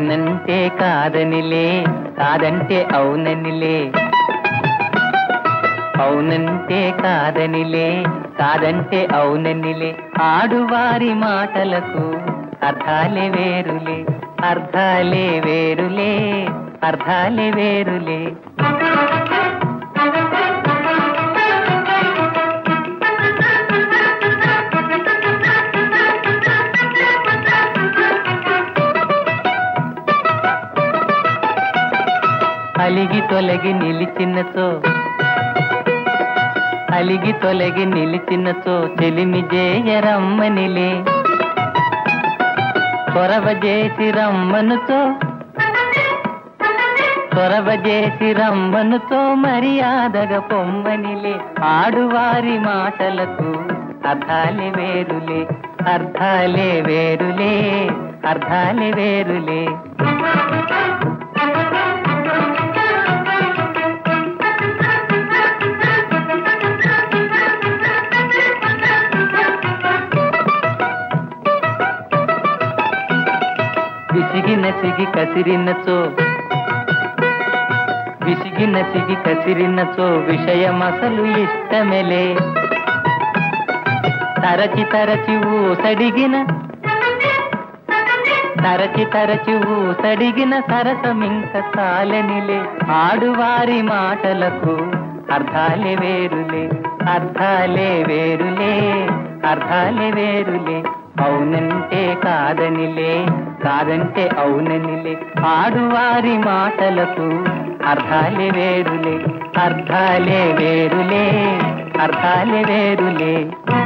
అవునంటే కాదనిలే కాదంటే అవుననిలే అవునంటే కాదనిలే కాదంటే అవుననిలే ఆడువారి మాటలకు అర్థాలే వేరులే అర్థాలే వేరులే అర్థాలే వేరులే అలిగి తొలగి నిలిచినచో అలిగి తొలగి నిలిచినచో చెలిమి జేయరమ్మనిలే చొరవ చేసి రమ్మనుతో చొరవ చేసి రమ్మనుతో మర్యాదగా పొమ్మనిలే ఆడువారి మాటలకు అర్థాలే వేరులే అర్థాలే వేరులే అర్థాలే వేరులే విసిగిన సిగి కసిరినచో విసిగిన సిగి కసిరినచో విషయమసలు ఇష్టమెలే తరచి తరచి ఊసడిగిన తరచి తరచి ఊసడిగిన సరసమింక సాలనిలే ఆడువారి మాటలకు అర్థాలే వేరులే అర్థాలే వేరులే అర్థాలే వేరులే అవునంటే కాదనిలే కాదంటే అవుననిలే ఆడువారి మాటలకు అర్థాలే వేరులే అర్థాలే వేరులే అర్థాలే వేరులే